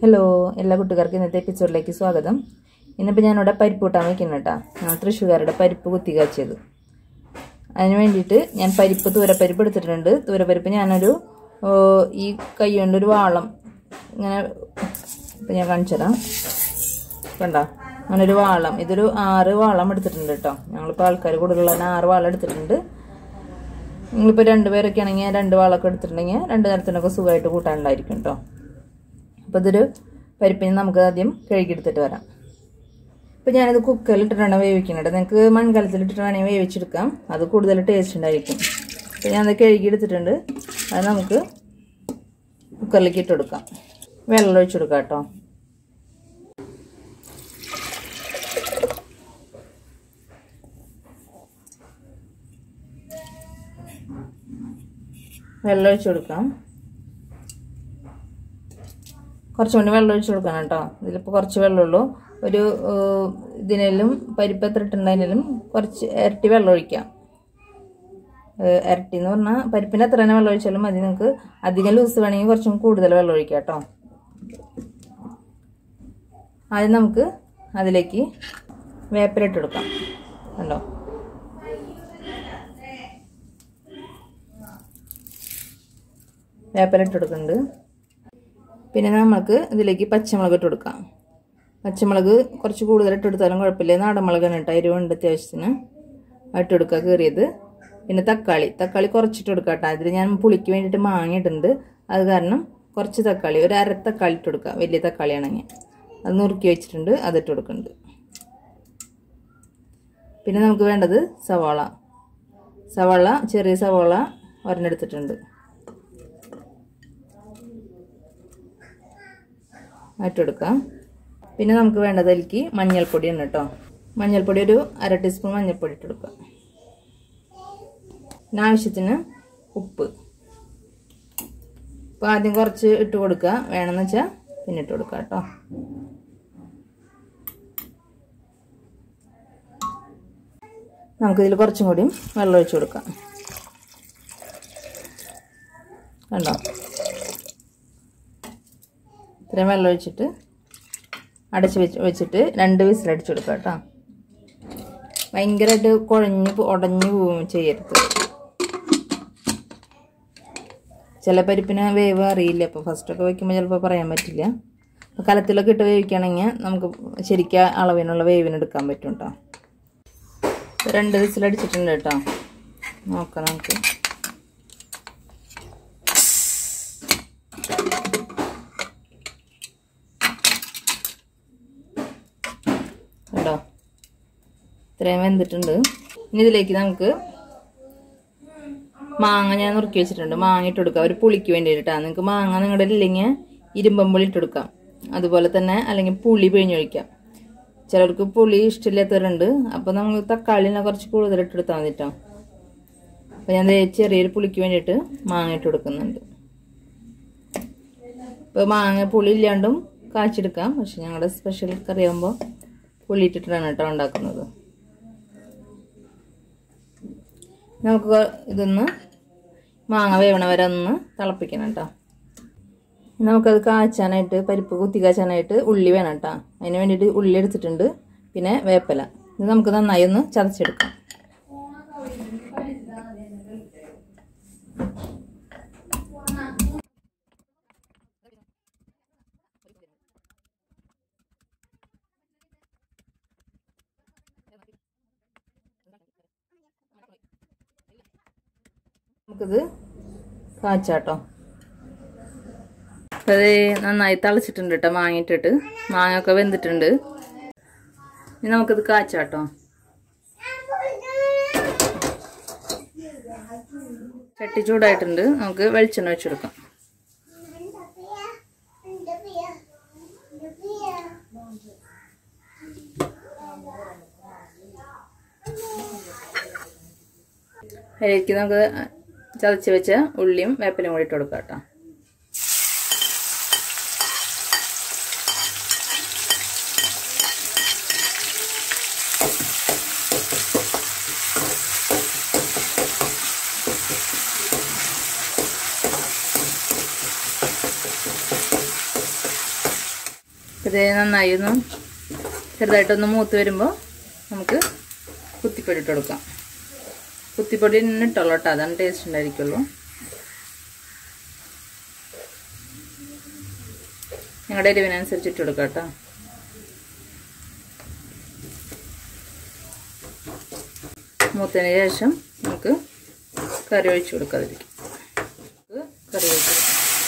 hello എല്ലാ കൂട്ടുകാർക്കും ഇന്നത്തെ എപ്പിസോഡിലേക്ക് സ്വാഗതം ഇന്നിപ്പോൾ ഞാനിവിടെ പരിപ്പ് കൂട്ടാൻ വയ്ക്കുന്നു കേട്ടോ ഞാൻ തൃശ്ശൂകാരുടെ പരിപ്പ് കുത്തി കാച്ചിയത് അതിന് വേണ്ടിയിട്ട് ഞാൻ പരിപ്പ് തൂരപ്പരിപ്പ് എടുത്തിട്ടുണ്ട് തൂരപ്പരിപ്പ് ഞാനൊരു ഓ, ഈ കൈ കൊണ്ടൊരു വാളം ഇങ്ങനെ ഇപ്പം ഞാൻ കാണിച്ചു തരാം കണ്ടോ അങ്ങനൊരു വാളം ഇതൊരു ആറ് വാളം എടുത്തിട്ടുണ്ട് കേട്ടോ ഞങ്ങളിപ്പോൾ ആൾക്കാർ കൂടുതലുള്ള ആറ് വാളം എടുത്തിട്ടുണ്ട് നിങ്ങളിപ്പോൾ രണ്ട് പേരൊക്കെ ആണെങ്കിൽ രണ്ട് വാളൊക്കെ എടുത്തിട്ടുണ്ടെങ്കിൽ രണ്ട് നേരത്തിനൊക്കെ സുഖമായിട്ട് കൂട്ടാനുണ്ടായിരിക്കും കേട്ടോ അപ്പോൾ ഇതൊരു പരിപ്പിന് നമുക്ക് ആദ്യം കഴുകിയെടുത്തിട്ട് വരാം ഇപ്പോൾ ഞാനിത് കുക്കറിൽ ഇട്ടിട്ടാണ് വേവിക്കുന്നത് നിങ്ങൾക്ക് മൺകലത്തിൽ ഇട്ടിട്ട് വേണമെങ്കിൽ വേവിച്ചെടുക്കാം അത് കൂടുതൽ ടേസ്റ്റ് ഉണ്ടായിരിക്കും അപ്പോൾ ഞാനത് കഴുകിയെടുത്തിട്ടുണ്ട് അത് നമുക്ക് കുക്കറിലേക്ക് ഇട്ട് കൊടുക്കാം വെള്ളം ഒഴിച്ചു കൊടുക്കാം കേട്ടോ വെള്ളം ഒഴിച്ചു കൊടുക്കാം കുറച്ചും കൂടി വെള്ളം ഒഴിച്ചു കൊടുക്കണം കേട്ടോ ഇതിലിപ്പോൾ കുറച്ച് വെള്ളമുള്ളൂ ഒരു ഏഹ്, ഇതിനെല്ലാം പരിപ്പ് എത്ര ഇട്ടുണ്ടതിനും കുറച്ച് ഇരട്ടി വെള്ളം ഒഴിക്കാം ഏഹ്, ഇരട്ടി എന്ന് പറഞ്ഞാൽ പരിപ്പിന് എത്ര തന്നെ വെള്ളം ഒഴിച്ചാലും മതി നിങ്ങൾക്ക് അധികം ലൂസ് വേണമെങ്കിൽ കുറച്ചും കൂടുതൽ വെള്ളം ഒഴിക്കാം കേട്ടോ ആദ്യം നമുക്ക് അതിലേക്ക് വേപ്പിലിട്ട് കൊടുക്കാം കണ്ടോ വേപ്പിലിട്ട് കൊടുക്കുന്നുണ്ട് പിന്നെ നമുക്ക് ഇതിലേക്ക് പച്ചമുളക് ഇട്ട് കൊടുക്കാം പച്ചമുളക് കുറച്ച് കൂടുതൽ ഇട്ട് കൊടുത്താലും കുഴപ്പമില്ല നാടൻ മുളകാണ് കേട്ടോ എരിവുണ്ട് അത്യാവശ്യത്തിന് ഇട്ട് കൊടുക്കുക കയറിയത് പിന്നെ തക്കാളി തക്കാളി കുറച്ചിട്ട് കൊടുക്കാം കേട്ടോ അതിൽ ഞാൻ പുളിക്ക് വേണ്ടിയിട്ട് മാങ്ങിയിട്ടുണ്ട് അത് കാരണം കുറച്ച് തക്കാളി ഒരു അര തക്കാളി ഇട്ട് കൊടുക്കുക വലിയ തക്കാളിയാണെങ്കിൽ അത് നുറുക്കി വെച്ചിട്ടുണ്ട് അതിട്ട് കൊടുക്കുന്നുണ്ട് പിന്നെ നമുക്ക് വേണ്ടത് സവാള സവാള ചെറിയ സവാള ഒരെണ്ണെടുത്തിട്ടുണ്ട് ഇട്ടെടുക്കാം പിന്നെ നമുക്ക് വേണ്ടത് അതിലേക്ക് മഞ്ഞൾപ്പൊടിയാണ് കേട്ടോ മഞ്ഞൾപ്പൊടി ഒരു അര ടീസ്പൂൺ മഞ്ഞൾപ്പൊടി ഇട്ടെടുക്കാം പിന്നെ ആവശ്യത്തിന് ഉപ്പ് അപ്പോൾ ആദ്യം കുറച്ച് ഇട്ട് കൊടുക്കുക വേണമെന്ന് വെച്ചാൽ പിന്നെ ഇട്ട് കൊടുക്കുക കേട്ടോ നമുക്കിതിൽ കുറച്ചും കൂടിയും വെള്ളം ഒഴിച്ച് കൊടുക്കാം കണ്ടോ ഇത്രയും വെള്ളം ഒഴിച്ചിട്ട് അടച്ച് വെച്ച് വെച്ചിട്ട് രണ്ട് വിസിലടിച്ച് കൊടുക്കുക കേട്ടോ ഭയങ്കരമായിട്ട് കുഴഞ്ഞ് പോ- ഉടഞ്ഞു പോവുകയും ചെയ്യരുത് ചില പരിപ്പിന് വേവ് അറിയില്ല അപ്പോൾ ഫസ്റ്റൊക്കെ വയ്ക്കുമ്പോൾ ചിലപ്പോൾ പറയാൻ പറ്റില്ല അപ്പോൾ കലത്തിലൊക്കെ ഇട്ട് വേവിക്കുകയാണെങ്കിൽ നമുക്ക് ശരിക്കും അളവിനുള്ള വേവിന് എടുക്കാൻ പറ്റും കേട്ടോ രണ്ട് വിസിലടിച്ചിട്ടുണ്ട് കേട്ടോ നോക്കാം നമുക്ക് കേട്ടോ ഇത്രയും വെന്തിട്ടുണ്ട് ഇനി ഇതിലേക്ക് നമുക്ക് മാങ്ങ ഞാൻ നുറുക്കി വെച്ചിട്ടുണ്ട് മാങ്ങ ഇട്ട് കൊടുക്കാം ഒരു പുളിക്ക് വേണ്ടിയിട്ടാണ് നിങ്ങൾക്ക് മാങ്ങ നിങ്ങളുടെ ഇല്ലെങ്കിൽ ഇരുമ്പമ്പുളി ഇട്ട് കൊടുക്കാം അതുപോലെ തന്നെ അല്ലെങ്കിൽ പുളി പിഴിഞ്ഞൊഴിക്കാം ചിലർക്ക് പുളി ഇഷ്ടമില്ലാത്തവരുണ്ട് അപ്പോൾ നമുക്ക് തക്കാളിനെ കുറച്ച് കൂടുതൽ ഇട്ടെടുത്താൽ മതി കേട്ടോ അപ്പോൾ ഞാൻ ദേ ചെറിയൊരു പുളിക്ക് വേണ്ടിയിട്ട് മാങ്ങ ഇട്ട് കൊടുക്കുന്നുണ്ട് ഇപ്പോൾ മാങ്ങ പുളി ഇല്ലാണ്ടും കാച്ചെടുക്കാം പക്ഷെ ഞങ്ങളുടെ സ്പെഷ്യൽ കറി ആകുമ്പോൾ പുളി ഇട്ടിട്ടാണ് കേട്ടോ ഉണ്ടാക്കുന്നത് നമുക്ക് ഇതൊന്ന് മാങ്ങ വേവണ വരെ ഒന്ന് തിളപ്പിക്കണം കേട്ടോ നമുക്കത് കാച്ചാനായിട്ട് പരിപ്പ് കുത്തി കാച്ചാനായിട്ട് ഉള്ളി വേണം കേട്ടോ അതിന് വേണ്ടിയിട്ട് ഉള്ളി എടുത്തിട്ടുണ്ട് പിന്നെ വേപ്പില ഇത് നമുക്ക് നന്നായി ഒന്ന് ചതച്ചെടുക്കാം നമുക്കിത് കാച്ചാട്ടോ അത് നന്നായി തളിച്ചിട്ടുണ്ട് കേട്ടോ മാങ്ങിയിട്ടിട്ട് മാങ്ങ ഒക്കെ വെന്തിട്ടുണ്ട് ഇനി നമുക്കിത് കാച്ചാട്ടോ ചട്ടി ചൂടായിട്ടുണ്ട് നമുക്ക് വെളിച്ചെണ്ണ വെച്ചെടുക്കാം അതിലേക്ക് നമുക്ക് ചതച്ച് വെച്ച ഉള്ളിയും വേപ്പിലും കൂടി ഇട്ട് കൊടുക്കാം കേട്ടോ ഇത് നന്നായി ഒന്ന് ചെറുതായിട്ടൊന്ന് മൂത്ത് വരുമ്പോൾ നമുക്ക് കുത്തിപ്പൊടി ഇട്ട് കൊടുക്കാം കുത്തിപ്പൊടി തന്നെ ഇട്ടോളൂ കേട്ടോ അതാണ് ടേസ്റ്റ് ഉണ്ടായിരിക്കുള്ളൂ ഞങ്ങളുടെ എരിവിനനുസരിച്ച് ഇട്ട് കൊടുക്കാം കേട്ടോ മൂത്തതിന് ശേഷം നമുക്ക് കറി ഒഴിച്ചു കൊടുക്കാതിരിക്കും കറി ഒഴിച്ചു കൊടുക്കാം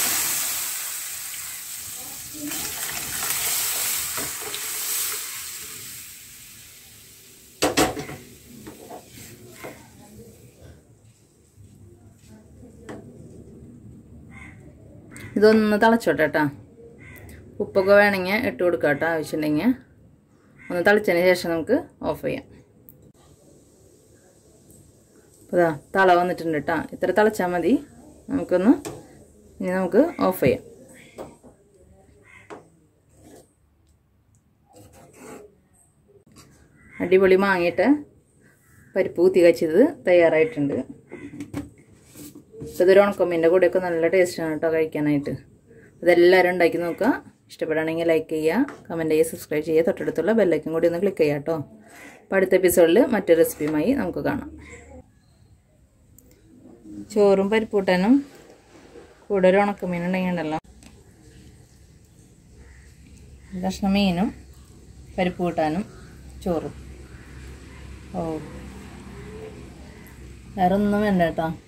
ഇതൊന്ന് തിളച്ചോട്ടെ കേട്ടോ ഉപ്പൊക്കെ വേണമെങ്കിൽ ഇട്ട് കൊടുക്കാം കേട്ടോ ആവശ്യമുണ്ടെങ്കിൽ ഒന്ന് തിളച്ചതിന് ശേഷം നമുക്ക് ഓഫ് ചെയ്യാം അപ്പോൾ ഇതാ തള വന്നിട്ടുണ്ട് കേട്ടോ ഇത്ര തിളച്ചാൽ മതി നമുക്കൊന്ന് ഇനി നമുക്ക് ഓഫ് ചെയ്യാം അടിപൊളി മാങ്ങിയിട്ട് പരിപ്പ് കുത്തി കച്ചത് തയ്യാറായിട്ടുണ്ട് ഇതൊരു ഉണക്കമ്മീൻ്റെ കൂടെയൊക്കെ നല്ല ടേസ്റ്റാണ് കേട്ടോ കഴിക്കാനായിട്ട് അതെല്ലാവരും ഉണ്ടാക്കി നോക്കുക ഇഷ്ടപ്പെടുകയാണെങ്കിൽ ലൈക്ക് ചെയ്യുക കമൻറ്റ് ചെയ്യുക സബ്സ്ക്രൈബ് ചെയ്യുക തൊട്ടടുത്തുള്ള ബെല്ലൈക്കും കൂടി ഒന്ന് ക്ലിക്ക് ചെയ്യുക കേട്ടോ അപ്പോൾ അടുത്ത എപ്പിസോഡിൽ മറ്റൊരു റെസിപ്പിയുമായി നമുക്ക് കാണാം ചോറും പരിപ്പൂട്ടാനും കൂടെ ഒരു ഉണക്കമീൻ ഉണ്ടെങ്കിൽ ഉണ്ടല്ലോ കഷ്ണം മീനും പരിപ്പ് കൂട്ടാനും ചോറും ഓ വേറെ ഒന്നും വേണ്ട കേട്ടോ